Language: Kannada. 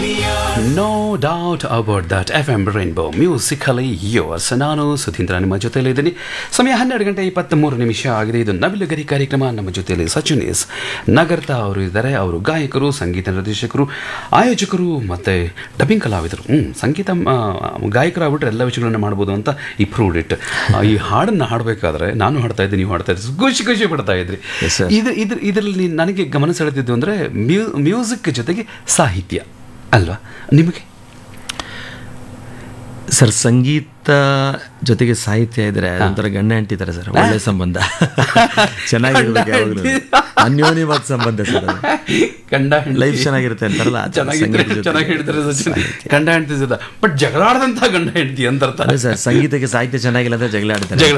No doubt about that F M Rainbow musically yours ನಾನು ಸುಧೀಂದ್ರ ನಿಮ್ಮ ಜೊತೆಯಲ್ಲಿ ಇದ್ದೀನಿ ಸಮಯ ಹನ್ನೆರಡು ಗಂಟೆ ಇಪ್ಪತ್ತ್ಮೂರು ನಿಮಿಷ ಆಗಿದೆ ಇದು ನವಿಲುಗರಿ ಕಾರ್ಯಕ್ರಮ ನಮ್ಮ ಜೊತೆಯಲ್ಲಿ ಸಚಿನ್ ಎಸ್ ನಗರ್ತಾ ಅವರು ಇದ್ದಾರೆ ಅವರು ಗಾಯಕರು ಸಂಗೀತ ನಿರ್ದೇಶಕರು ಆಯೋಜಕರು ಮತ್ತು ಡಬ್ಬಿಂಗ್ ಕಲಾವಿದರು ಹ್ಞೂ ಸಂಗೀತ ಆ, ಗಾಯಕರಾಗ್ಬಿಟ್ರೆ ಎಲ್ಲ ವಿಷಯಗಳನ್ನ ಮಾಡ್ಬೋದು ಅಂತ ಈ ಪ್ರೂವ್ಡ್ ಇಟ್ ಈ ಹಾಡನ್ನು ಹಾಡಬೇಕಾದ್ರೆ ನಾನು ಹಾಡ್ತಾ ಇದ್ದೀನಿ ನೀವು ಹಾಡ್ತಾ ಇದ್ರಿ ಖುಷಿ ಖುಷಿ ಪಡ್ತಾ ಇದ್ರಿ Yes, sir. ಇದು ಇದು ಇದರಲ್ಲಿ ನನಗೆ ಗಮನ ಸೆಳೆದಿದ್ದು ಅಂದರೆ ಮ್ಯೂ ಮ್ಯೂಸಿಕ್ ಜೊತೆಗೆ ಸಾಹಿತ್ಯ ಅಲ್ವಾ ನಿಮಗೆ ಸರ್ ಸಂಗೀತ ಜೊತೆಗೆ ಸಾಹಿತ್ಯ ಇದ್ರೆ ಒಂಥರ ಗಂಡ ಹೆಂಡತಿ ತರ ಸರ್ ಒಳ್ಳೆ ಸಂಬಂಧ ಚೆನ್ನಾಗಿರ್ಬೇಕು ಯಾವಾಗಲೂ ಅನ್ಯೋನ್ಯವಾದ ಸಂಬಂಧ ಸರ್ ಅದು ಕಂಡ ಲೈಫ್ ಚೆನ್ನಾಗಿರುತ್ತೆ ಅಂತಾರಲ್ಲ ಆ ಥರ ಚೆನ್ನಾಗಿದ್ರೆ ಸಂಗೀತ ಜೊತೆಗೆ ಚೆನ್ನಾಗಿ ಹೇಳ್ತಾರೆ ಸಚಿನ್ ಗಂಡ ಹೆಂಡತಿ ಬಟ್ ಜಗಳ ಆಡದಂತ ಗಂಡ ಹೆಂಡತಿ ಅಂತ ಅರ್ಥ ಅದೇ ಸರ್ ಸಂಗೀತಕ್ಕೆ ಸಾಹಿತ್ಯ ಚೆನ್ನಾಗಿಲ್ಲ ಅಂದ್ರೆ ಜಗಳ ಆಡ್ತಾರೆ ಜಗಳ